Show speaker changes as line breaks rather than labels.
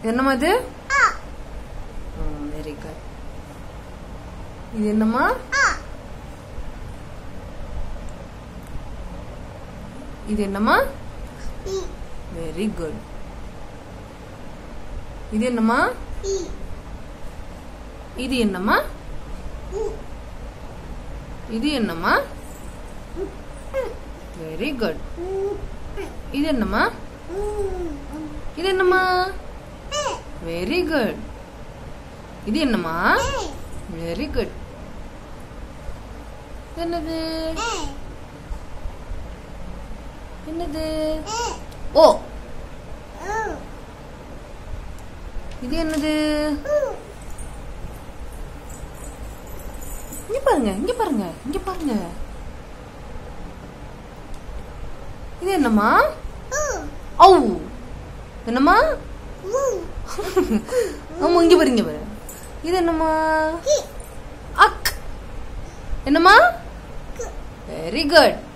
இது என்னம்மா இது வெரி குட் இது என்னம்மா இது என்னம்மா வெரி குட் இது என்னம்மா இது என்னம்மா இது என்னம்மா வெரி குட் இது என்னம்மா இது என்னம்மா வெரி குட் இது என்னம்மா வெரி குட் என்னது என்னது ஓ இது என்னது இங்க பாருங்க இங்க பாருங்க இங்க பாருங்க இது என்னம்மா ஓ என்னம்மா ஆமா இங்க பாரு இங்க பாரு இது என்னம்மா அக் என்னம்மா வெரி குட்